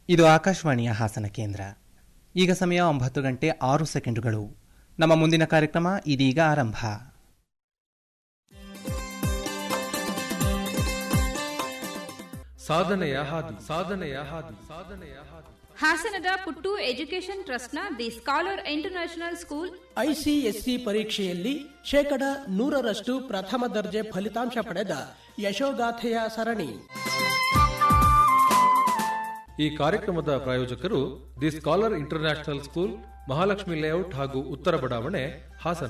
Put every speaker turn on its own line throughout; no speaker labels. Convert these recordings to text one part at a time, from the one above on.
ಇದು ಆಕಾಶವಾಣಿಯ ಹಾಸನ ಕೇಂದ್ರ ಈಗ ಸಮಯ ಒಂಬತ್ತು ಗಂಟೆ ಆರು ಸೆಕೆಂಡುಗಳು ನಮ್ಮ ಮುಂದಿನ ಕಾರ್ಯಕ್ರಮ ಇದೀಗ ಆರಂಭ
ಸಾಧನೆಯ ಹಾದಿ ಸಾಧನೆಯ ಹಾದಿ ಸಾಧನೆಯ ಹಾದಿ
ಹಾಸನದ ಪುಟ್ಟು ಎಜುಕೇಷನ್ ಟ್ರಸ್ಟ್ನ the scholar international school
ICSE ಪರೀಕ್ಷೆಯಲ್ಲಿ ಶೇಕಡ ನೂರರಷ್ಟು ಪ್ರಥಮ ದರ್ಜೆ ಫಲಿತಾಂಶ ಪಡೆದ ಯಶೋಗಾಥೆಯ ಸರಣಿ
ಈ ಕಾರ್ಯಕ್ರಮದ ಪ್ರಾಯೋಜಕರು the scholar international school Mahalakshmi layout ಹಾಗೂ ಉತ್ತರ ಬಡಾವಣೆ Hassan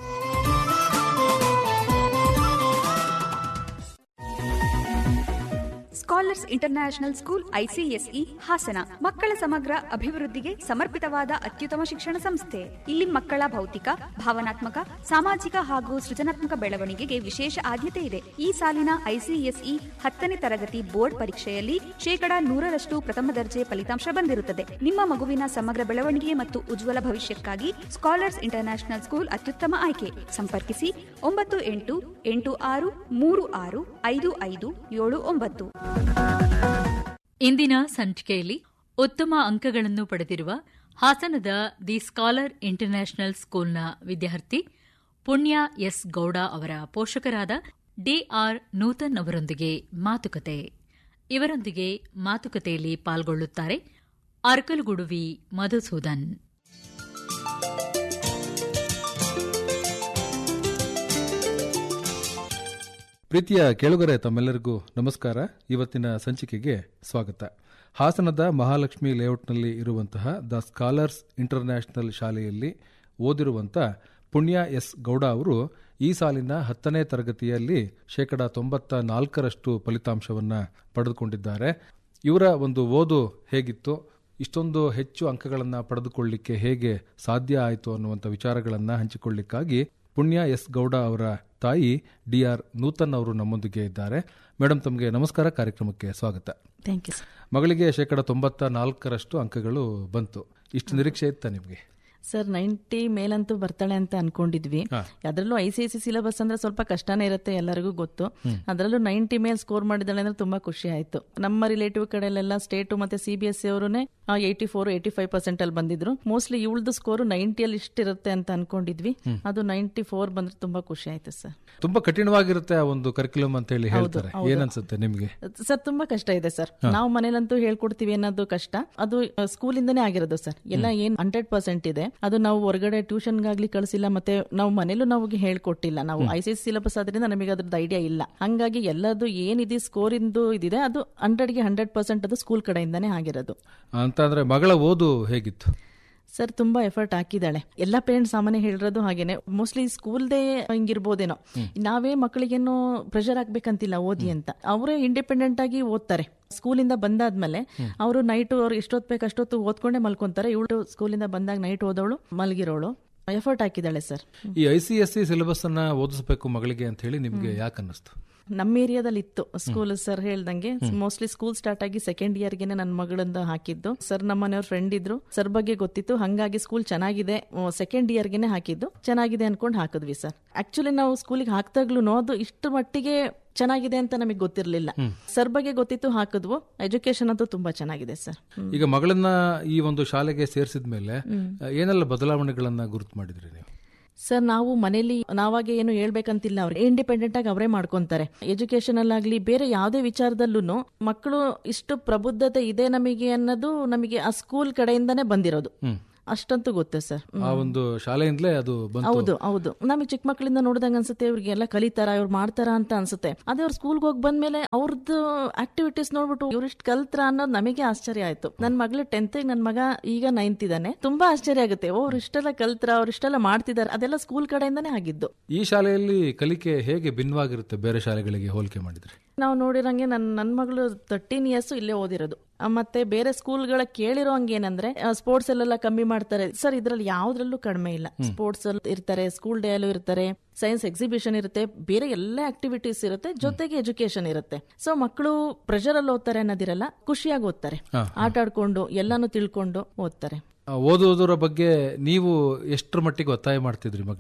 scholars international school ICSE Hassan ಮಕ್ಕಳ ಸಮಗ್ರ ಅಭಿವೃದ್ಧಿಗೆ ಸಮರ್ಪಿತವಾದ ಅತ್ಯುತ್ತಮ ಶಿಕ್ಷಣ ಸಂಸ್ಥೆ ಇಲ್ಲಿ ಮಕ್ಕಳ ಭೌತಿಕ ಭಾವನಾತ್ಮಕ ಸಾಮಾಜಿಕ ಹಾಗೂ ಸೃಜನಾತ್ಮಕ ಬೆಳವಣಿಗೆಗೆ ವಿಶೇಷ ಆದ್ಯತೆ ಇದೆ ಈ ಸಾಲಿನ ಐಸಿಎಸ್ಇ ಹತ್ತನೇ ತರಗತಿ ಬೋರ್ಡ್ ಪರೀಕ್ಷೆಯಲ್ಲಿ ಶೇಕಡಾ ನೂರರಷ್ಟು ಪ್ರಥಮ ದರ್ಜೆ ಫಲಿತಾಂಶ ಬಂದಿರುತ್ತದೆ ನಿಮ್ಮ ಮಗುವಿನ ಸಮಗ್ರ ಬೆಳವಣಿಗೆ ಮತ್ತು ಉಜ್ವಲ ಭವಿಷ್ಯಕ್ಕಾಗಿ ಸ್ಕಾಲರ್ಸ್ ಇಂಟರ್ನ್ಯಾಷನಲ್ ಸ್ಕೂಲ್ ಅತ್ಯುತ್ತಮ ಆಯ್ಕೆ ಸಂಪರ್ಕಿಸಿ ಒಂಬತ್ತು ಎಂಟು ಎಂಟು ಆರು ಮೂರು ಆರು ಐದು ಐದು ಏಳು ಒಂಬತ್ತು
ಇಂದಿನ ಸಂಚಿಕೆಯಲ್ಲಿ ಉತ್ತಮ ಅಂಕಗಳನ್ನು ಪಡೆದಿರುವ ಹಾಸನದ ದಿ ಸ್ಕಾಲರ್ ಇಂಟರ್ನ್ಯಾಷನಲ್ ಸ್ಕೂಲ್ನ ವಿದ್ಯಾರ್ಥಿ ಪುಣ್ಯ ಎಸ್ ಗೌಡ ಅವರ ಪೋಷಕರಾದ ಡಿಆರ್ ನೂತನ್ ಅವರೊಂದಿಗೆ ಮಾತುಕತೆ ಇವರೊಂದಿಗೆ ಮಾತುಕತೆಯಲ್ಲಿ ಪಾಲ್ಗೊಳ್ಳುತ್ತಾರೆ ಅರ್ಕಲಗುಡುವಿ ಮಧುಸೂದನ್
ಪ್ರೀತಿಯ ಕೇಳುಗರೆ ತಮ್ಮೆಲ್ಲರಿಗೂ ನಮಸ್ಕಾರ ಇವತ್ತಿನ ಸಂಚಿಕೆಗೆ ಸ್ವಾಗತ ಹಾಸನದ ಮಹಾಲಕ್ಷ್ಮಿ ಲೇಔಟ್ನಲ್ಲಿ ಇರುವಂತಹ ದ ಸ್ಕಾಲರ್ಸ್ ಇಂಟರ್ನ್ಯಾಷನಲ್ ಶಾಲೆಯಲ್ಲಿ ಓದಿರುವಂಥ ಪುಣ್ಯ ಎಸ್ ಗೌಡ ಅವರು ಈ ಸಾಲಿನ ಹತ್ತನೇ ತರಗತಿಯಲ್ಲಿ ಶೇಕಡ ತೊಂಬತ್ತ ನಾಲ್ಕರಷ್ಟು ಫಲಿತಾಂಶವನ್ನು ಪಡೆದುಕೊಂಡಿದ್ದಾರೆ ಇವರ ಒಂದು ಓದು ಹೇಗಿತ್ತು ಇಷ್ಟೊಂದು ಹೆಚ್ಚು ಅಂಕಗಳನ್ನು ಪಡೆದುಕೊಳ್ಳಿಕ್ಕೆ ಹೇಗೆ ಸಾಧ್ಯ ಆಯಿತು ಅನ್ನುವಂಥ ವಿಚಾರಗಳನ್ನು ಹಂಚಿಕೊಳ್ಳಿಕ್ಕಾಗಿ ಪುಣ್ಯ ಎಸ್ ಗೌಡ ಅವರ ತಾಯಿ ಡಿ ಆರ್ ನೂತನ್ ಅವರು ನಮ್ಮೊಂದಿಗೆ ಇದ್ದಾರೆ ಮೇಡಮ್ ತಮಗೆ ನಮಸ್ಕಾರ ಕಾರ್ಯಕ್ರಮಕ್ಕೆ ಸ್ವಾಗತ
ಥ್ಯಾಂಕ್ ಯು
ಮಗಳಿಗೆ ಶೇಕಡ ತೊಂಬತ್ತ ನಾಲ್ಕರಷ್ಟು ಅಂಕಗಳು ಬಂತು ಇಷ್ಟು ನಿರೀಕ್ಷೆ ಇತ್ತ ನಿಮಗೆ
ಸರ್ ನೈಂಟಿ ಮೇಲಂತೂ ಬರ್ತಾಳೆ ಅಂತ ಅನ್ಕೊಂಡಿದ್ವಿ ಅದರಲ್ಲೂ I C I C syllabus ಅಂದ್ರೆ ಸ್ವಲ್ಪ ಕಷ್ಟನೇ ಇರುತ್ತೆ ಎಲ್ಲರಿಗೂ ಗೊತ್ತು ಅದರಲ್ಲೂ ನೈಂಟಿ ಮೇಲ್ ಸ್ಕೋರ್ ಮಾಡಿದಾಳೆ ಅಂದ್ರೆ ತುಂಬಾ ಖುಷಿ ಆಯ್ತು ನಮ್ಮ ರಿಲೇಟಿವ್ ಕಡೆಲೆಲ್ಲ ಸ್ಟೇಟ್ ಮತ್ತೆ ಸಿ ಬಿ ಎಸ್ ಸಿ ಅವರುನೇ eighty four eighty five percent ಅಲ್ಲಿ ಬಂದಿದ್ರು ಮೋಸ್ಟ್ಲಿ ಇವಳ್ದು ಸ್ಕೋರ್ ನೈಂಟಿಯಲ್ಲಿ ಇಷ್ಟಿರುತ್ತೆ ಅಂತ ಅನ್ಕೊಂಡಿದ್ವಿ ಅದು ನೈಂಟಿ ಫೋರ್ ಬಂದ್ರೆ ತುಂಬಾ ಖುಷಿ ಆಯ್ತು ಸರ್
ತುಂಬಾ ಕಠಿಣವಾಗಿರುತ್ತೆ ಆ ಒಂದು ಕರಿಕ್ಯುಲಮ್ ಅಂತ ಹೇಳಿ ಹೇಳ್ತಾರೆ ಏನನ್ಸುತ್ತೆ ನಿಮ್ಗೆ
ಸರ್ ತುಂಬಾ ಕಷ್ಟ ಇದೆ ಸರ್ ನಾವು ಮನೇಲಂತೂ ಹೇಳ್ಕೊಡ್ತೀವಿ ಅನ್ನೋದು ಕಷ್ಟ ಅದು ಸ್ಕೂಲಿಂದನೇ ಆಗಿರೋದು ಸರ್ ಎಲ್ಲ ಏನ್ ಹಂಡ್ರೆಡ್ ಪರ್ಸೆಂಟ್ ಇದೆ ಅದು ನಾವು ಹೊರಗಡೆ ಟ್ಯೂಷನ್ಗಾಗ್ಲಿ ಕಳಿಸಿಲ್ಲ ಮತ್ತೆ ನಾವು ಮನೇಲೂ ನಾವು ಹೇಳ್ಕೊಟ್ಟಿಲ್ಲ ನಾವು ಐ ಸಿ ಸಿಲೆಬಸ್ ಆದ್ರಿಂದ ನಮಗೆ ಅದ್ರದ್ದು ಐಡಿಯಾ ಇಲ್ಲ ಹಂಗಾಗಿ ಎಲ್ಲದು ಏನಿದೆ ಸ್ಕೋರ್ ಇಂದು ಇದಿದೆ ಅದು ಹಂಡ್ರೆಡ್ಗೆ ಹಂಡ್ರೆಡ್ ಪರ್ಸೆಂಟ್ ಅದು ಸ್ಕೂಲ್ ಕಡೆಯಿಂದಾನೇ ಆಗಿರೋದು
ಅಂತಂದ್ರೆ ಮಗಳ ಓದು ಹೇಗಿತ್ತು
ಸರ್ ತುಂಬಾ ಎಫರ್ಟ್ ಹಾಕಿದ್ದಾಳೆ ಎಲ್ಲ ಪೇರೆಂಟ್ಸ್ ಸಾಮಾನ್ಯ ಹೇಳಿರೋದು ಹಾಗೇನೆ ಮೋಸ್ಟ್ಲಿ ಸ್ಕೂಲ್ದೇ ಹಿಂಗಿರ್ಬೋದೇನೋ ನಾವೇ ಮಕ್ಕಳಿಗೇನು ಪ್ರೆಷರ್ ಹಾಕ್ಬೇಕಂತಿಲ್ಲ ಓದಿ ಅಂತ ಅವರೇ ಇಂಡಿಪೆಂಡೆಂಟ್ ಆಗಿ ಓದ್ತಾರೆ ಸ್ಕೂಲಿಂದ ಬಂದಾದ್ಮೇಲೆ ಅವರು ನೈಟ್ ಅವ್ರು ಎಷ್ಟೊತ್ತು ಬೇಕು ಅಷ್ಟೊತ್ತು ಓದ್ಕೊಂಡೇ ಮಲ್ಕೊಂತಾರೆ ಇವಳು ಸ್ಕೂಲಿಂದ ಬಂದಾಗ ನೈಟ್ ಓದೋಳು ಮಲಗಿರೋಳು ಎಫರ್ಟ್ ಹಾಕಿದ್ದಾಳೆ ಸರ್
ಈ I C S C syllabus ಅನ್ನ ಓದಿಸಬೇಕು ಮಗಳಿಗೆ ಅಂತ ಹೇಳಿ ನಿಮ್ಗೆ ಯಾಕೆ ಅನ್ನಿಸ್ತು
ನಮ್ಮ ಏರಿಯಾದಲ್ಲಿ ಇತ್ತು ಸ್ಕೂಲ್ ಸರ್ ಹೇಳ್ದಂಗೆ ಮೋಸ್ಟ್ಲಿ ಸ್ಕೂಲ್ ಸ್ಟಾರ್ಟ್ ಆಗಿ ಸೆಕೆಂಡ್ ಇಯರ್ಗೆನೆ ನನ್ನ ಮಗಳಿಂದ ಹಾಕಿದ್ದು ಸರ್ ನಮ್ಮ ಮನೆಯವ್ರ ಫ್ರೆಂಡ್ ಇದ್ರು ಸರ್ ಬಗ್ಗೆ ಗೊತ್ತಿತ್ತು ಹಂಗಾಗಿ ಸ್ಕೂಲ್ ಚೆನ್ನಾಗಿದೆ ಸೆಕೆಂಡ್ ಇಯರ್ಗೆನೆ ಹಾಕಿದ್ದು ಚೆನ್ನಾಗಿದೆ ಅನ್ಕೊಂಡು ಹಾಕಿದ್ವಿ ಸರ್ ಆಕ್ಚುಲಿ ನಾವು ಸ್ಕೂಲಿಗೆ ಹಾಕ್ದಾಗ್ಲೂ ಅದು ಇಷ್ಟು ಮಟ್ಟಿಗೆ ಚೆನ್ನಾಗಿದೆ ಅಂತ ನಮಗೆ ಗೊತ್ತಿರಲಿಲ್ಲ ಸರ್ ಬಗ್ಗೆ ಗೊತ್ತಿತ್ತು ಹಾಕಿದ್ವು ಎಜುಕೇಶನ್ ಅಂತೂ ತುಂಬಾ ಚೆನ್ನಾಗಿದೆ ಸರ್
ಈಗ ಮಗಳನ್ನ ಈ ಒಂದು ಶಾಲೆಗೆ ಸೇರಿಸಿದ ಮೇಲೆ ಏನೆಲ್ಲ ಬದಲಾವಣೆಗಳನ್ನ ಗುರುತು ಮಾಡಿದ್ರಿ ನೀವು
ಸರ್ ನಾವು ಮನೇಲಿ ನಾವಾಗೆ ಏನು ಹೇಳ್ಬೇಕಂತಿಲ್ಲ ಅವ್ರು ಇಂಡಿಪೆಂಡೆಂಟ್ ಆಗಿ ಅವರೇ ಮಾಡ್ಕೊಂತಾರೆ ಎಜುಕೇಶನ್ ಅಲ್ಲಾಗ್ಲಿ ಬೇರೆ ಯಾವುದೇ ವಿಚಾರದಲ್ಲೂ ಮಕ್ಕಳು ಇಷ್ಟು ಪ್ರಬುದ್ಧತೆ ಇದೆ ನಮಗೆ ಅನ್ನೋದು ನಮಗೆ ಆ ಸ್ಕೂಲ್ ಕಡೆಯಿಂದಾನೇ ಬಂದಿರೋದು ಅಷ್ಟಂತೂ ಗೊತ್ತು ಸರ್
ಆ ಒಂದು ಶಾಲೆಯಿಂದಲೇ ಅದು ಬಂತು
ಹೌದು ಹೌದು ನಮಗೆ ಚಿಕ್ಕ ಮಕ್ಕಳಿಂದ ನೋಡಿದಂಗ ಅನ್ಸುತ್ತೆ ಇವ್ರಿಗೆಲ್ಲ ಕಲಿತಾರ ಇವ್ರು ಮಾಡ್ತಾರ ಅಂತ ಅನ್ಸುತ್ತೆ ಅದೇ ಅವ್ರು ಸ್ಕೂಲ್ಗೆ ಹೋಗಿ ಬಂದ್ಮೇಲೆ ಅವ್ರದ್ದು ಆಕ್ಟಿವಿಟೀಸ್ ನೋಡ್ಬಿಟ್ಟು ಇವ್ರಿಷ್ಟು ಕಲ್ತ್ರ ಅನ್ನೋದು ನಮಗೆ ಆಶ್ಚರ್ಯ ಆಯ್ತು ನನ್ನ ಮಗಳು ಟೆಂತ್ ನನ್ನ ಮಗ ಈಗ ನೈನ್ತ್ ಇದ್ದಾನೆ ತುಂಬಾ ಆಶ್ಚರ್ಯ ಆಗುತ್ತೆ ಓ ಅವ್ರಿಷ್ಟೆಲ್ಲ ಕಲ್ತ್ರ ಅವ್ರಿಷ್ಟೆಲ್ಲ ಮಾಡ್ತಿದ್ದಾರೆ ಅದೆಲ್ಲ ಸ್ಕೂಲ್ ಕಡೆಯಿಂದಾನೇ ಆಗಿದ್ದು
ಈ ಶಾಲೆಯಲ್ಲಿ ಕಲಿಕೆ ಹೇಗೆ ಭಿನ್ನವಾಗಿರುತ್ತೆ ಬೇರೆ ಶಾಲೆಗಳಿಗೆ ಹೋಲಿಕೆ ಮಾಡಿದ್ರೆ
ನಾವು ನೋಡಿರಂಗೆ ನನ್ನ ನನ್ನ ಮಗಳು ತರ್ಟೀನ್ ಇಯರ್ಸ್ ಇಲ್ಲೇ ಓದಿರೋದು ಆ, ಮತ್ತೆ ಬೇರೆ ಸ್ಕೂಲ್ಗಳ ಕೇಳಿರೋ ಹಂಗೆ ಏನಂದ್ರೆ ಸ್ಪೋರ್ಟ್ಸ್ ಅಲ್ಲೆಲ್ಲ ಕಮ್ಮಿ ಮಾಡ್ತಾರೆ ಸರ್ ಇದ್ರಲ್ಲಿ ಯಾವ್ದ್ರಲ್ಲೂ ಕಡಿಮೆ ಇಲ್ಲ ಸ್ಪೋರ್ಟ್ಸ್ ಅಲ್ಲಿ ಇರ್ತಾರೆ ಸ್ಕೂಲ್ ಡೇ ಅಲ್ಲೂ ಇರ್ತಾರೆ ಸೈನ್ಸ್ ಎಕ್ಸಿಬಿಷನ್ ಇರುತ್ತೆ ಬೇರೆ ಎಲ್ಲ ಆಕ್ಟಿವಿಟೀಸ್ ಇರುತ್ತೆ ಜೊತೆಗೆ ಎಜುಕೇಶನ್ ಇರುತ್ತೆ ಸೊ ಮಕ್ಕಳು ಪ್ರೆಷರ್ ಅಲ್ಲಿ ಓದ್ತಾರೆ ಅನ್ನೋದಿರಲ್ಲ ಖುಷಿಯಾಗಿ ಓದ್ತಾರೆ ಆಟ ಆಡ್ಕೊಂಡು ಎಲ್ಲಾನು ತಿಳ್ಕೊಂಡು ಓದ್ತಾರೆ
ಆ, ಓದುವುದರ ಬಗ್ಗೆ ನೀವು ಎಷ್ಟರ ಮಟ್ಟಿಗೆ ಒತ್ತಾಯ ಮಾಡ್ತಿದ್ರಿ ಮಗಳಿಗೆ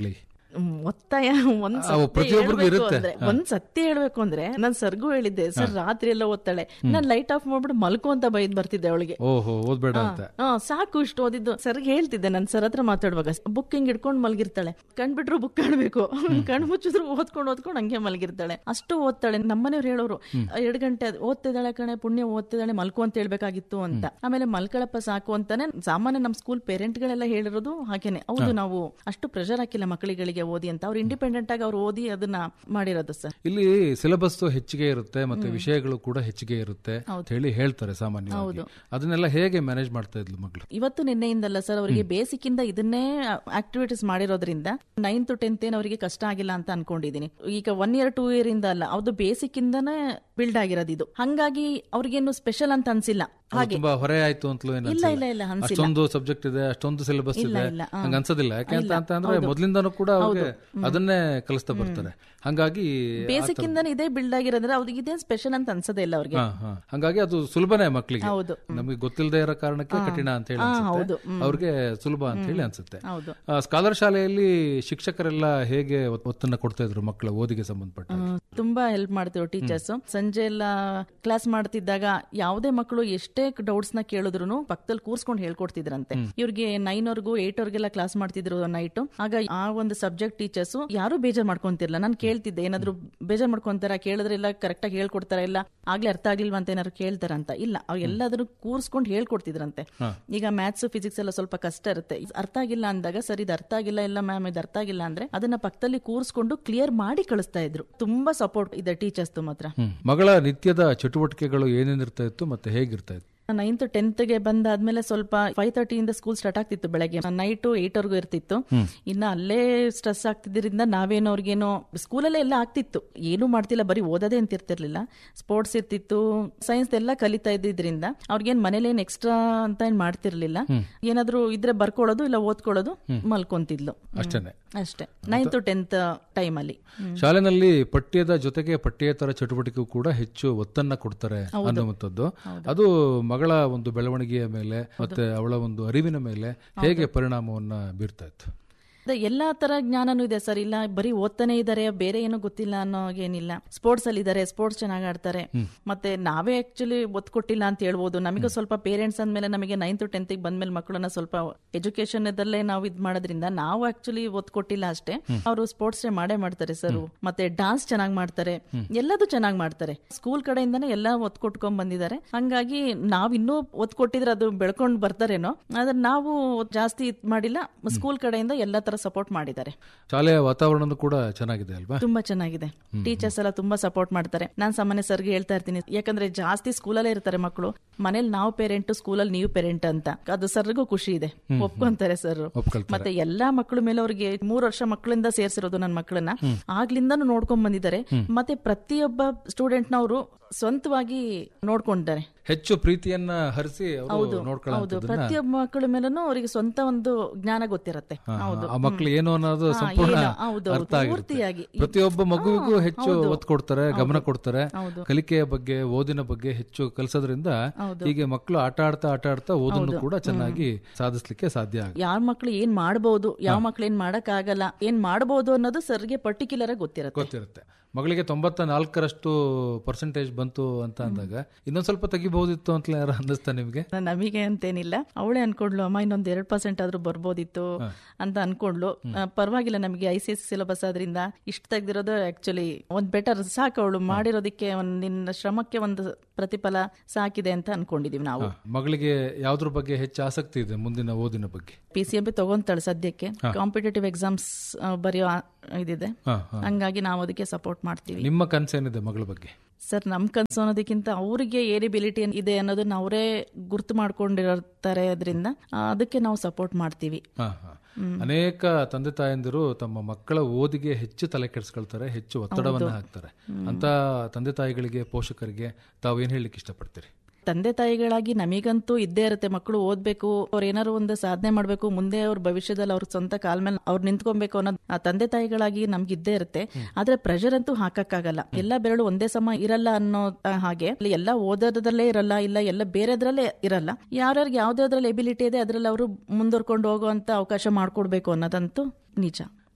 ಹ್ಮ್, ಒತ್ತಾಯ ಒಂದ್
ಆ,
ಸತ್ಯ
ಪ್ರತಿಯೊಬ್ರಿಗೂ
ಹೇಳ್ಬೇಕು
ಇರುತ್ತೆ.
ಅಂದ್ರೆ,
ಹಾ.
ಒಂದ್ ಸತ್ಯ ಹೇಳ್ಬೇಕು ಅಂದ್ರೆ ನಾನ್ ಸರ್ಗು ಹೇಳಿದ್ದೆ ಸರ್ ರಾತ್ರಿ ಎಲ್ಲ ಓದ್ತಾಳೆ ನಾನ್ ಲೈಟ್ ಆಫ್ ಮಾಡ್ಬಿಟ್ಟು ಮಲ್ಕೊ ಅಂತ ಬೈದ್ ಬರ್ತಿದ್ದೆ ಅವಳಿಗೆ
ಓಹೋ ಓದ್ಬೇಡ ಅಂತ
ಹಾ ಸಾಕು ಇಷ್ಟು ಓದಿದ್ದು ಸರ್ಗೆ ಹೇಳ್ತಿದ್ದೆ ನನ್ ಸರ್ ಹತ್ರ ಮಾತಾಡುವಾಗ ಬುಕ್ ಹಿಂಗ್ ಹಿಡ್ಕೊಂಡ್ ಮಲ್ಗಿರ್ತಾಳೆ ಕಣ್ಬಿಟ್ರು ಬುಕ್ ಕಾಣ್ಬೇಕು ಕಣ್ ಮುಚ್ಚಿದ್ರು ಓದ್ಕೊಂಡ್ ಓದ್ಕೊಂಡ್ ಹಂಗೆ ಮಲ್ಗಿರ್ತಾಳೆ ಅಷ್ಟು ಓದ್ತಾಳೆ ನಮ್ಮನೆಯವ್ರು ಹೇಳೋರು ಎರಡ್ ಗಂಟೆ ಆದ್- ಓದ್ತಿದ್ದಾಳೆ ಕಣೆ ಪುಣ್ಯ ಓದ್ತಿದ್ದಾಳೆ ಮಲ್ಕೊ ಅಂತ ಹೇಳ್ಬೇಕಾಗಿತ್ತು ಅಂತ ಆಮೇಲೆ ಮಲ್ಕೊಳಪ್ಪ ಸಾಕು ಅಂತಾನೆ ಸಾಮಾನ್ಯ ನಮ್ ಸ್ಕೂಲ್ ಪೇರೆಂಟ್ ಗಳೆಲ್ಲ ಹೇಳಿರೋದು ಹಾಗೇನೆ ಹೌದು ನಾವು ಅಷ್ಟು ಪ್ರೆಷರ್ ಹಾಕಿಲ್ಲ ಮಕ್ಕಳಿಗಳಿಗೆ ಓದಿ ಅಂತ ಅವ್ರು ಇಂಡಿಪೆಂಡೆಂಟ್ ಆಗಿ ಅವ್ರು ಓದಿ ಅದನ್ನ ಮಾಡಿರೋದು ಸರ್
ಇಲ್ಲಿ ಸಿಲೆಬಸ್ ಹೆಚ್ಚಿಗೆ ಇರುತ್ತೆ ಮತ್ತೆ ವಿಷಯಗಳು ಕೂಡ ಹೆಚ್ಚಿಗೆ ಇರುತ್ತೆ ಅಂತ ಹೇಳಿ ಹೇಳ್ತಾರೆ ಸಾಮಾನ್ಯವಾಗಿ ಅದನ್ನೆಲ್ಲ ಹೇಗೆ ಮ್ಯಾನೇಜ್ ಮಾಡ್ತಾ ಇದ್ಲು ಮಗಳು
ಇವತ್ತು ನಿನ್ನೆಯಿಂದಲ್ಲ ಸರ್ ಅವರಿಗೆ ಬೇಸಿಕ್ ಇಂದ ಇದನ್ನೇ ಆಕ್ಟಿವಿಟೀಸ್ ಮಾಡಿರೋದ್ರಿಂದ ನೈನ್ತ್ ಟೆಂತ್ ಏನ್ ಅವರಿಗೆ ಕಷ್ಟ ಆಗಿಲ್ಲ ಅಂತ ಅನ್ಕೊಂಡಿದೀನಿ ಈಗ ಒನ್ ಇಯರ್ ಟೂ ಇಯರ್ ಇಂದ ಅಲ್ಲ ಅದು ಬೇಸಿಕ್ ಇಂದಾನೇ ಬಿಲ್ಡ್ ಆಗಿರೋದು ಇದು ಹಂಗಾಗಿ ಅವ್ರಿಗೇನು ಸ್ಪೆಷಲ್ ಅಂತ ಅನ್ಸಿಲ್ಲ
ಅದು
ಹಾಗೆ
ತುಂಬಾ ಹೊರೆ ಆಯ್ತು ಅಂತಲೂ ಏನು
ಇಲ್ಲ,
ಅನ್ಸಲ್ಲ.
ಇಲ್ಲ, ಇಲ್ಲ, ಅನ್ಸಿಲ್ಲ.
ಅಷ್ಟೊಂದು ಸಬ್ಜೆಕ್ಟ್ ಇದೆ ಅಷ್ಟೊಂದು ಸಿಲೆಬಸ್
ಇಲ್ಲ,
ಇದೆ
ಇಲ್ಲ, ಹಾ.
ಹಂಗ ಅನ್ಸೋದಿಲ್ಲ ಯಾಕೆ ಅಂತ
ಇಲ್ಲ,
ಅಂತ ಅಂದ್ರೆ
ಹೌದು.
ಮೊದ್ಲಿಂದಾನು ಕೂಡ ಅವ್ರಿಗೆ ಅದನ್ನೇ ಕಲಿಸ್ತಾ ಬರ್ತಾರೆ ಹಂಗಾಗಿ
ಬೇಸಿಕ್ ಇಂದಾನೆ ಇದೇ ಬಿಲ್ಡ್ ಆಗಿರೋದ್ರೆ ಅವ್ರಿಗೆ ಇದೇ ಸ್ಪೆಷಲ್ ಅಂತ ಅನ್ಸೋದೇ ಇಲ್ಲ ಅವ್ರಿಗೆ
ಹಾ, ಹಾ. ಹಂಗಾಗಿ ಅದು ಸುಲಭನೇ ಮಕ್ಕಳಿಗೆ
ಹೌದು.
ನಮಗೆ ಗೊತ್ತಿಲ್ಲದೆ ಇರೋ ಕಾರಣಕ್ಕೆ ಕಠಿಣ ಅಂತ ಹೇಳಿ
ಹಾ,
ಅನ್ಸುತ್ತೆ
ಹೌದು. ಹ್ಮ್.
ಅವ್ರಿಗೆ ಸುಲಭ ಅಂತ ಹೇಳಿ ಅನ್ಸುತ್ತೆ
ಹೌದು
ಆ, ಸ್ಕಾಲರ್ ಶಾಲೆಯಲ್ಲಿ ಶಿಕ್ಷಕರೆಲ್ಲ ಹೇಗೆ ಒತ್- ಒತ್ತನ್ನ ಕೊಡ್ತಾ ಇದ್ರು ಮಕ್ಕಳ ಓದಿಗೆ ಸಂಬಂಧಪಟ್ಟ ಹಾಗೆ?
ಹ್ಮ್, ತುಂಬಾ ಹೆಲ್ಪ್ ಮಾಡ್ತೀವಿ ಟೀಚರ್ಸ್ ಸಂಜೆ ಎಲ್ಲ ಕ್ಲಾಸ್ ಮಾಡ್ತಿದ್ದಾಗ ಯಾವುದೇ ಮಕ್ಕಳು ಎಷ್ಟೇ ಡೌಟ್ಸ್ ನ ಕೇಳಿದ್ರು ಪಕ್ಕದಲ್ಲಿ ಕೂರ್ಸ್ಕೊಂಡು ಹೇಳ್ಕೊಡ್ತಿದ್ರಂತೆ ಇವ್ರಿಗೆ ನೈನ್ ವರ್ಗು ಏಟ್ ವರ್ಗೆಲ್ಲ ಕ್ಲಾಸ್ ಮಾಡ್ತಿದ್ರು ನೈಟ್ ಆಗ ಆ ಒಂದು ಸಬ್ಜೆಕ್ಟ್ ಟೀಚರ್ಸ್ ಯಾರು ಬೇಜಾರ್ ಮಾಡ್ಕೊಂತಿರ್ಲಿಲ್ಲ ನಾನು ಕೇಳ್ತಿದ್ದೆ ಏನಾದ್ರು ಬೇಜಾರ್ ಮಾಡ್ಕೊಂತಾರ ಕೇಳಿದ್ರೆ ಎಲ್ಲ ಕರೆಕ್ಟ್ ಆಗಿ ಹೇಳ್ಕೊಡ್ತಾರ ಇಲ್ಲ ಆಗ್ಲೇ ಅರ್ಥ ಆಗ್ಲಿಲ್ವಾ ಅಂತ ಏನಾದ್ರು ಕೇಳ್ತಾರ ಅಂತ ಇಲ್ಲ ಅವ್ರು ಎಲ್ಲಾದ್ರೂ ಕೂರ್ಸ್ಕೊಂಡು ಹೇಳ್ಕೊಡ್ತಿದ್ರಂತೆ ಈಗ ಮ್ಯಾಥ್ಸ್ ಫಿಸಿಕ್ಸ್ ಎಲ್ಲ ಸ್ವಲ್ಪ ಕಷ್ಟ ಇರುತ್ತೆ ಇದ್ ಅರ್ಥ ಆಗಿಲ್ಲ ಅಂದಾಗ ಸರ್ ಇದು ಅರ್ಥ ಆಗಿಲ್ಲ ಇಲ್ಲ ಮ್ಯಾಮ್ ಇದು ಅರ್ಥ ಆಗಿಲ್ಲ ಅಂದ್ರೆ ಅದನ್ನ ಪಕ್ಕದಲ್ಲಿ ಕೂರ್ಸ್ಕೊಂಡು ಕ್ಲಿಯರ್ ಮಾಡಿ ಕಳಿಸ್ತಾ ಇದ್ರು ತುಂಬಾ ಸಪೋರ್ಟ್ ಇದೆ ಟೀಚರ್ಸ್ ಮಾತ್ರ
ಹ್ಮ್. ಮಗಳ ನಿತ್ಯದ ಚಟುವಟಿಕೆಗಳು ಏನೇನಿರ್ತಾ ಇತ್ತು ಮತ್ತೆ ಹೇಗಿರ್ತಾ ಇತ್ತು
ನೈನ್ತ್ ಟೆಂತ್ ಗೆ ಬಂದಾದ್ಮೇಲೆ ಸ್ವಲ್ಪ ಫೈವ್ ತರ್ಟಿಯಿಂದ ಸ್ಕೂಲ್ ಸ್ಟಾರ್ಟ್ ಆಗ್ತಿತ್ತು ಬೆಳಗ್ಗೆ ನೈಟ್ ಏಟ್ ವರ್ಗು ಇರ್ತಿತ್ತು ಇನ್ನ ಅಲ್ಲೇ ಸ್ಟ್ರೆಸ್ ಆಗ್ತಿದ್ರಿಂದ ನಾವೇನೋ ಅವ್ರಿಗೇನೋ ಸ್ಕೂಲಲ್ಲೇ ಎಲ್ಲ ಆಗ್ತಿತ್ತು ಏನು ಮಾಡ್ತಿಲ್ಲ ಬರೀ ಓದೋದೇ ಅಂತ ಇರ್ತಿರ್ಲಿಲ್ಲ ಸ್ಪೋರ್ಟ್ಸ್ ಇರ್ತಿತ್ತು ಸೈನ್ಸ್ ಎಲ್ಲ ಕಲಿತಾ ಇದ್ದಿದ್ರಿಂದ ಅವ್ರಿಗೇನ್ ಮನೇಲೇನ್ ಎಕ್ಸ್ಟ್ರಾ ಅಂತ ಏನ್ ಮಾಡ್ತಿರ್ಲಿಲ್ಲ ಏನಾದ್ರು ಇದ್ರೆ ಬರ್ಕೊಳ್ಳೋದು ಇಲ್ಲ ಓದ್ಕೊಳ್ಳೋದು ಮಲ್ಕೊಂತಿದ್ಲು
ಅಷ್ಟೇನೆ
ಅಷ್ಟೇ ನೈನ್ತ್ ಟೆಂತ್ ಟೈಮ್ ಅಲ್ಲಿ
ಶಾಲೆನಲ್ಲಿ ಪಠ್ಯದ ಜೊತೆಗೆ ಪಠ್ಯೇತರ ಚಟುವಟಿಕೆಗೂ ಕೂಡ ಹೆಚ್ಚು ಒತ್ತನ್ನ ಕೊಡ್ತಾರೆ ಅನ್ನುವಂಥದ್ದು ಅದು ಮಗಳ ಒಂದು ಬೆಳವಣಿಗೆಯ ಮೇಲೆ ಮತ್ತೆ ಅವಳ ಒಂದು ಅರಿವಿನ ಮೇಲೆ ಹೇಗೆ ಪರಿಣಾಮವನ್ನ ಬೀರ್ತಾ ಇತ್ತು
ಅದೇ ಎಲ್ಲಾ ತರ ಜ್ಞಾನನೂ ಇದೆ ಸರ್ ಇಲ್ಲ ಬರೀ ಓದ್ತಾನೆ ಇದಾರೆ ಬೇರೆ ಏನೂ ಗೊತ್ತಿಲ್ಲ ಅನ್ನೋ ಏನಿಲ್ಲ ಸ್ಪೋರ್ಟ್ಸ್ ಅಲ್ಲಿ ಇದಾರೆ ಸ್ಪೋರ್ಟ್ಸ್ ಚೆನ್ನಾಗಿ ಆಡ್ತಾರೆ ಮತ್ತೆ ನಾವೇ ಆಕ್ಚುಲಿ ಒತ್ತು ಕೊಟ್ಟಿಲ್ಲ ಅಂತ ಹೇಳ್ಬೋದು ನಮಗೆ ಸ್ವಲ್ಪ ಪೇರೆಂಟ್ಸ್ ಅಂದ್ಮೇಲೆ ನಮಗೆ ನೈನ್ತ್ ಟೆಂತ್ ಬಂದ್ಮೇಲೆ ಮಕ್ಕಳನ್ನ ಸ್ವಲ್ಪ ಎಜುಕೇಶನ್ ಇದಲ್ಲೇ ನಾವು ಇದ್ ಮಾಡೋದ್ರಿಂದ ನಾವು ಆಕ್ಚುಲಿ ಒತ್ತು ಕೊಟ್ಟಿಲ್ಲ ಅಷ್ಟೇ ಅವರು ಸ್ಪೋರ್ಟ್ಸ್ ಡೇ ಮಾಡೇ ಮಾಡ್ತಾರೆ ಸರ್ ಮತ್ತೆ ಡಾನ್ಸ್ ಚೆನ್ನಾಗಿ ಮಾಡ್ತಾರೆ ಎಲ್ಲದೂ ಚೆನ್ನಾಗಿ ಮಾಡ್ತಾರೆ ಸ್ಕೂಲ್ ಕಡೆಯಿಂದಾನೆ ಎಲ್ಲ ಒತ್ತು ಕೊಟ್ಕೊಂಡ್ ಬಂದಿದ್ದಾರೆ ಹಂಗಾಗಿ ನಾವ್ ಇನ್ನೂ ಒತ್ತು ಕೊಟ್ಟಿದ್ರೆ ಅದು ಬೆಳ್ಕೊಂಡ್ ಬರ್ತಾರೇನೋ ಆದ್ರೆ ನಾವು ಜಾಸ್ತಿ ಇದ್ ಮಾಡಿಲ್ಲ ಸ್ಕೂಲ್ ಕಡೆಯಿಂದ ಎಲ್ಲಾ ತರ ಸಪೋರ್ಟ್ ಮಾಡಿದ್ದಾರೆ
ಶಾಲೆಯ ವಾತಾವರಣ ಕೂಡ ಚೆನ್ನಾಗಿದೆ ಅಲ್ವಾ
ತುಂಬಾ ಚೆನ್ನಾಗಿದೆ ಟೀಚರ್ಸ್ ಎಲ್ಲ ತುಂಬಾ ಸಪೋರ್ಟ್ ಮಾಡ್ತಾರೆ ನಾನ್ ಸಾಮಾನ್ಯ ಸರ್ಗೆ ಹೇಳ್ತಾ ಇರ್ತೀನಿ ಯಾಕಂದ್ರೆ ಜಾಸ್ತಿ ಸ್ಕೂಲಲ್ಲೇ ಇರ್ತಾರೆ ಮಕ್ಕಳು ಮನೇಲಿ ನಾವು ಪೇರೆಂಟ್ ಸ್ಕೂಲಲ್ಲಿ ನೀವು ಪೇರೆಂಟ್ ಅಂತ ಅದು ಸರ್ಗೂ ಖುಷಿ ಇದೆ ಒಪ್ಕೊಂತಾರೆ ಸರ್
ಒಪ್ಕೊಳ್ತಾರೆ.
ಮತ್ತೆ ಎಲ್ಲಾ ಮಕ್ಕಳ ಮೇಲೆ ಅವ್ರಿಗೆ ಮೂರು ವರ್ಷ ಮಕ್ಕಳಿಂದ ಸೇರ್ಸಿರೋದು ನನ್ನ ಮಕ್ಕಳನ್ನ ಆಗ್ಲಿಂದಾನು ನೋಡ್ಕೊಂಡ್ ಬಂದಿದ್ದಾರೆ ಮತ್ತೆ ಪ್ರತಿಯೊಬ್ಬ ಸ್ಟೂಡೆಂಟ್ ನವರು ಸ್ವಂತವಾಗಿ ನೋಡ್ಕೊಂಡಿದ್ದಾರೆ
ಹೆಚ್ಚು ಪ್ರೀತಿಯನ್ನ ಹರಿಸಿ ಅವರು
ಹೌದು
ನೋಡ್ಕೊಳ್ಳೋದನ್ನ
ಪ್ರತಿಯೊಬ್ಬ ಮಕ್ಕಳ ಮೇಲೂ ಅವರಿಗೆ ಸ್ವಂತ ಒಂದು ಜ್ಞಾನ ಗೊತ್ತಿರತ್ತೆ ಹೌದು
ಆ ಮಕ್ಕಳು ಏನು ಅನ್ನೋದು
ಹಾ,
ಸಂಪೂರ್ಣ
ಏನು, ಹೌದು,
ಅರ್ಥ ಆಗಿರುತ್ತೆ
ಪೂರ್ತಿಯಾಗಿ.
ಪ್ರತಿಯೊಬ್ಬ ಮಗುವಿಗೂ
ಹಾ,
ಹೆಚ್ಚು
ಹೌದು.
ಒತ್ತು ಕೊಡ್ತಾರೆ ಗಮನ ಕೊಡ್ತಾರೆ
ಹೌದು.
ಕಲಿಕೆಯ ಬಗ್ಗೆ ಓದಿನ ಬಗ್ಗೆ ಹೆಚ್ಚು ಕಲಿಸೋದ್ರಿಂದ
ಹೌದು.
ಹೀಗೆ ಮಕ್ಕಳು ಆಟ ಆಡ್ತಾ ಆಟ ಆಡ್ತಾ ಓದನ್ನು ಕೂಡ ಚೆನ್ನಾಗಿ ಸಾಧಿಸ್ಲಿಕ್ಕೆ ಸಾಧ್ಯ ಆಗುತ್ತೆ
ಯಾರ ಮಕ್ಳು ಏನ್ ಮಾಡಬಹುದು ಯಾವ ಮಕ್ಳು ಏನ್ ಮಾಡಕ್ ಆಗಲ್ಲ ಏನ್ ಮಾಡಬಹುದು ಅನ್ನೋದು ಸರ್ಗೆ ಪರ್ಟಿಕ್ಯುಲರ್ ಆಗಿ ಗೊತ್ತಿರತ್ತೆ
ಗೊತ್ತಿರುತ್ತೆ ಮಗಳಿಗೆ ತೊಂಬತ್ತ ನಾಲ್ಕರಷ್ಟು ಪರ್ಸೆಂಟೇಜ್ ಬಂತು ಅಂತ ಅಂದಾಗ ಇನ್ನೊಂದ್ ಸ್ವಲ್ಪ ತೆಗಿಬಹುದಿತ್ತು ಅಂತ ಯಾರು ಅನ್ನಿಸ್ತಾ ನಿಮ್ಗೆ
ನಮಗೆ ಅಂತೇನಿಲ್ಲ ಅವಳೇ ಅನ್ಕೊಂಡ್ಲು ಅಮ್ಮ ಇನ್ನೊಂದ್ ಎರಡ್ ಪರ್ಸೆಂಟ್ ಆದ್ರೂ ಬರ್ಬೋದಿತ್ತು ಅಂತ ಅನ್ಕೊಂಡ್ಲು ಆ, ಪರವಾಗಿಲ್ಲ ನಮಗೆ ಐ ಸಿ ಎಸ್ ಸಿಲೆಬಸ್ ಆದ್ರಿಂದ ಇಷ್ಟ ತೆಗ್ದಿರೋದು ಆಕ್ಚುಲಿ ಒಂದ್ ಬೆಟರ್ ಸಾಕು ಅವಳು ಮಾಡಿರೋದಕ್ಕೆ ಒಂದ್ ನಿನ್ನ ಶ್ರಮಕ್ಕೆ ಒಂದು ಪ್ರತಿಫಲ ಸಾಕಿದೆ ಅಂತ ಅನ್ಕೊಂಡಿದೀವಿ ನಾವು
ಮಗಳಿಗೆ ಯಾವ್ದ್ರ ಬಗ್ಗೆ ಹೆಚ್ಚು ಆಸಕ್ತಿ ಇದೆ ಮುಂದಿನ ಓದಿನ ಬಗ್ಗೆ
ಪಿ ಸಿ ಎಂ ಬಿ ತಗೊಂತಾಳೆ ಸದ್ಯಕ್ಕೆ ಕಾಂಪಿಟೇಟಿವ್ ಎಕ್ಸಾಮ್ಸ್ ಬರೆಯೋ ಆ- ಇದಿದೆ
ಹಾ, ಹಾ.
ಹಂಗಾಗಿ ನಾವು ಅದಕ್ಕೆ ಸಪೋರ್ಟ್ ಮಾಡ್ತೀವಿ
ನಿಮ್ಮ ಕನ್ಸೇನಿದೆ ಮಗಳ ಬಗ್ಗೆ
ಸರ್ ನಮ್ ಕನ್ಸು ಅನ್ನೋದಕ್ಕಿಂತ ಅವರಿಗೆ ಏರಿಬಿಲಿಟಿ ಇದೆ ಅನ್ನೋದನ್ನ ಅವರೇ ಗುರ್ತು ಮಾಡ್ಕೊಂಡಿರ್ತಾರೆ ಅದರಿಂದ ಅದಕ್ಕೆ ನಾವು ಸಪೋರ್ಟ್ ಮಾಡ್ತೀವಿ
ಹಾ, ಹಾ. ಅನೇಕ ತಂದೆ ತಾಯಂದಿರು ತಮ್ಮ ಮಕ್ಕಳ ಓದಿಗೆ ಹೆಚ್ಚು ತಲೆ ಕೆಡಿಸ್ಕೊಳ್ತಾರೆ ಹೆಚ್ಚು ಒತ್ತಡವನ್ನ ಹಾಕ್ತಾರೆ ಅಂತ ತಂದೆ ತಾಯಿಗಳಿಗೆ ಪೋಷಕರಿಗೆ ತಾವು ಏನ್ ಹೇಳಲಿಕ್ಕೆ ಇಷ್ಟಪಡ್ತೀರಿ
ತಂದೆ ತಾಯಿಗಳಾಗಿ ನಮಗಂತೂ ಇದ್ದೇ ಇರುತ್ತೆ ಮಕ್ಕಳು ಓದ್ಬೇಕು ಅವ್ರು ಏನಾದ್ರು ಒಂದು ಸಾಧನೆ ಮಾಡ್ಬೇಕು ಮುಂದೆ ಅವ್ರ ಭವಿಷ್ಯದಲ್ಲಿ ಅವ್ರ ಸ್ವಂತ ಕಾಲ್ ಮೇಲೆ ಅವ್ರು ನಿಂತ್ಕೊಬೇಕು ಅನ್ನೋದು ಆ ತಂದೆ ತಾಯಿಗಳಾಗಿ ನಮ್ಗೆ ಇದ್ದೇ ಇರುತ್ತೆ ಆದ್ರೆ ಪ್ರೆಷರ್ ಅಂತೂ ಹಾಕಕ್ಕಾಗಲ್ಲ ಎಲ್ಲ ಬೆರಳು ಒಂದೇ ಸಮ ಇರಲ್ಲ ಅನ್ನೋ ಆ, ಹಾಗೆ ಅಲ್ಲಿ ಎಲ್ಲ ಓದೋದ್ರಲ್ಲೇ ಇರಲ್ಲ ಇಲ್ಲ ಎಲ್ಲ ಬೇರೆದ್ರಲ್ಲೇ ಇರಲ್ಲ ಯಾರ್ಯಾರಿಗೆ ಯಾವ್ದಾದ್ರಲ್ಲಿ ಎಬಿಲಿಟಿ ಇದೆ ಅದ್ರಲ್ಲಿ ಅವರು ಮುಂದುವರ್ಕೊಂಡು ಹೋಗುವಂತ ಅವಕಾಶ ಮಾಡ್ಕೊಡ್ಬೇಕು ಅನ್ನೋದಂತೂ ನಿಜ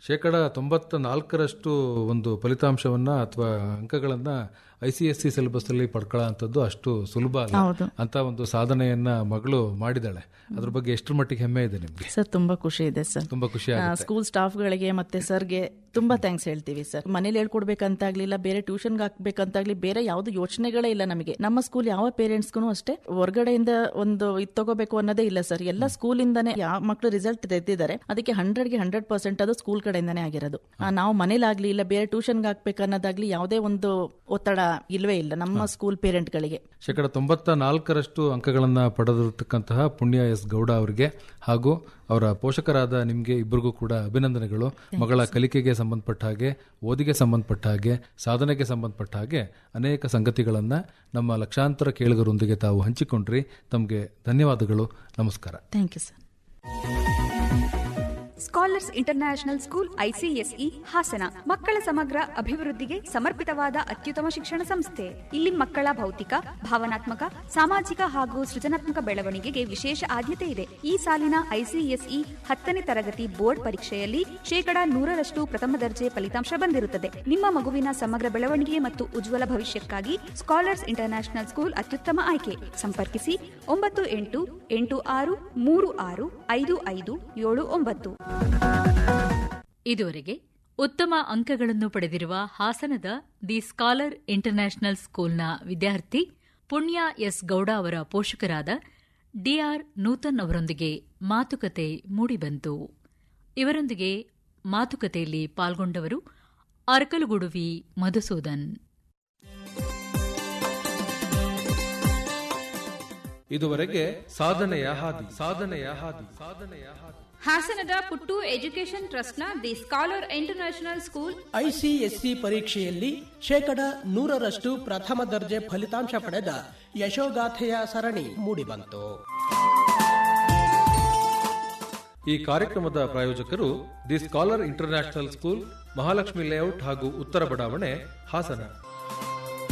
ಶೇಕಡ ತೊಂಬತ್ತ ನಾಲ್ಕರಷ್ಟು ಒಂದು ಫಲಿತಾಂಶವನ್ನ ಅಥವಾ ಅಂಕಗಳನ್ನ I C S C syllabus ಅಲ್ಲಿ ಪಡ್ಕೊಳ್ಳೋ ಅಷ್ಟು ಸುಲಭ ಅಲ್ಲ
ಹೌದು.
ಅಂತ ಒಂದು ಸಾಧನೆಯನ್ನ ಮಗಳು ಮಾಡಿದಾಳೆ ಅದ್ರ ಬಗ್ಗೆ ಎಷ್ಟರ ಮಟ್ಟಿಗೆ ಹೆಮ್ಮೆ ಇದೆ ನಿಮ್ಗೆ
ಸರ್ ತುಂಬಾ ಖುಷಿ ಇದೆ ಸರ್
ತುಂಬಾ ಖುಷಿ
ಆ,
ಆಗುತ್ತೆ
ಸ್ಕೂಲ್ ಸ್ಟಾಫ್ಗಳಿಗೆ ಮತ್ತೆ ಸರ್ಗೆ ತುಂಬಾ ಥ್ಯಾಂಕ್ಸ್ ಹೇಳ್ತೀವಿ ಸರ್ ಮನೇಲಿ ಹೇಳ್ಕೊಡ್ಬೇಕಂತಾಗ್ಲಿಲ್ಲ ಬೇರೆ ಟ್ಯೂಷನ್ಗೆ ಹಾಕ್ಬೇಕಂತಾಗ್ಲಿ ಬೇರೆ ಯಾವ್ದು ಯೋಚನೆಗಳೇ ಇಲ್ಲ ನಮಗೆ ನಮ್ಮ ಸ್ಕೂಲ್ ಯಾವ ಪೇರೆಂಟ್ಸ್ಗೂ ಅಷ್ಟೇ ಹೊರಗಡೆಯಿಂದ ಒಂದು ಇದು ತಗೋಬೇಕು ಅನ್ನೋದೇ ಇಲ್ಲ ಸರ್ ಎಲ್ಲ ಸ್ಕೂಲಿಂದಾನೇ ಯಾವ ಮಕ್ಕಳು ರಿಸಲ್ಟ್ ತೆಗೆದಿದ್ದಾರೆ ಅದಕ್ಕೆ ಹಂಡ್ರೆಡ್ಗೆ ಹಂಡ್ರೆಡ್ ಪರ್ಸೆಂಟ್ ಅದು ಸ್ಕೂಲ್ ಕಡೆಯಿಂದಾನೇ ಆಗಿರೋದು ಆ, ನಾವು ಮನೇಲಾಗ್ಲಿ ಇಲ್ಲ ಬೇರೆ ಟ್ಯೂಷನ್ಗೆ ಹಾಕ್ಬೇಕು ಅನ್ನೋದಾಗ್ಲಿ ಯಾವುದೇ ಒಂದು ಒತ್ತಡ ಇಲ್ವೇ ಇಲ್ಲ ನಮ್ಮ ಸ್ಕೂಲ್ ಪೇರೆಂಟ್ಗಳಿಗೆ
ಶೇಕಡ ತೊಂಬತ್ತ ನಾಲ್ಕರಷ್ಟು ಅಂಕಗಳನ್ನ ಪಡೆದಿರತಕ್ಕಂತಹ ಪುಣ್ಯ ಎಸ್ ಗೌಡ ಅವರಿಗೆ ಹಾಗೂ ಅವರ ಪೋಷಕರಾದ ನಿಮಗೆ ಇಬ್ಬರಿಗೂ ಕೂಡ ಅಭಿನಂದನೆಗಳು ಮಗಳ ಕಲಿಕೆಗೆ ಸಂಬಂಧಪಟ್ಟ ಹಾಗೆ ಓದಿಗೆ ಸಂಬಂಧಪಟ್ಟ ಹಾಗೆ ಸಾಧನೆಗೆ ಸಂಬಂಧಪಟ್ಟ ಹಾಗೆ ಅನೇಕ ಸಂಗತಿಗಳನ್ನ ನಮ್ಮ ಲಕ್ಷಾಂತರ ಕೇಳುಗರೊಂದಿಗೆ ತಾವು ಹಂಚಿಕೊಂಡ್ರಿ ತಮಗೆ ಧನ್ಯವಾದಗಳು ನಮಸ್ಕಾರ
thank you sir
scholars international school ICSE Hassan ಮಕ್ಕಳ ಸಮಗ್ರ ಅಭಿವೃದ್ಧಿಗೆ ಸಮರ್ಪಿತವಾದ ಅತ್ಯುತ್ತಮ ಶಿಕ್ಷಣ ಸಂಸ್ಥೆ ಇಲ್ಲಿ ಮಕ್ಕಳ ಭೌತಿಕ ಭಾವನಾತ್ಮಕ ಸಾಮಾಜಿಕ ಹಾಗೂ ಸೃಜನಾತ್ಮಕ ಬೆಳವಣಿಗೆಗೆ ವಿಶೇಷ ಆದ್ಯತೆ ಇದೆ ಈ ಸಾಲಿನ ಐಸಿಎಸ್ಇ ಹತ್ತನೇ ತರಗತಿ ಬೋರ್ಡ್ ಪರೀಕ್ಷೆಯಲ್ಲಿ ಶೇಕಡಾ ನೂರರಷ್ಟು ಪ್ರಥಮ ದರ್ಜೆ ಫಲಿತಾಂಶ ಬಂದಿರುತ್ತದೆ ನಿಮ್ಮ ಮಗುವಿನ ಸಮಗ್ರ ಬೆಳವಣಿಗೆ ಮತ್ತು ಉಜ್ವಲ ಭವಿಷ್ಯಕ್ಕಾಗಿ ಸ್ಕಾಲರ್ಸ್ ಇಂಟರ್ನ್ಯಾಷನಲ್ ಸ್ಕೂಲ್ ಅತ್ಯುತ್ತಮ ಆಯ್ಕೆ ಸಂಪರ್ಕಿಸಿ ಒಂಬತ್ತು ಎಂಟು ಎಂಟು ಆರು ಮೂರು ಆರು ಐದು ಐದು ಏಳು ಒಂಬತ್ತು
ಇದುವರೆಗೆ ಉತ್ತಮ ಅಂಕಗಳನ್ನು ಪಡೆದಿರುವ ಹಾಸನದ ದಿ ಸ್ಕಾಲರ್ ಇಂಟರ್ನ್ಯಾಷನಲ್ ಸ್ಕೂಲ್ನ ವಿದ್ಯಾರ್ಥಿ ಪುಣ್ಯ ಎಸ್ ಗೌಡ ಅವರ ಪೋಷಕರಾದ ಡಿಆರ್ ನೂತನ್ ಅವರೊಂದಿಗೆ ಮಾತುಕತೆ ಮೂಡಿಬಂತು ಇವರೊಂದಿಗೆ ಮಾತುಕತೆಯಲ್ಲಿ ಪಾಲ್ಗೊಂಡವರು ಅರಕಲುಗುಡುವಿ ಮಧುಸೂದನ್
ಇದುವರೆಗೆ ಸಾಧನೆಯ ಹಾದಿ ಸಾಧನೆಯ ಹಾದಿ ಸಾಧನೆಯ ಹಾದಿ
ಹಾಸನದ ಪುಟ್ಟು ಎಜುಕೇಷನ್ ಟ್ರಸ್ಟ್ನ the scholar international school
ICSE ಪರೀಕ್ಷೆಯಲ್ಲಿ ಶೇಕಡ ನೂರರಷ್ಟು ಪ್ರಥಮ ದರ್ಜೆ ಫಲಿತಾಂಶ ಪಡೆದ ಯಶೋಗಾಥೆಯ ಸರಣಿ ಮೂಡಿಬಂತು
ಈ ಕಾರ್ಯಕ್ರಮದ ಪ್ರಾಯೋಜಕರು the scholar international school Mahalakshmi layout ಹಾಗೂ ಉತ್ತರ ಬಡಾವಣೆ ಹಾಸನ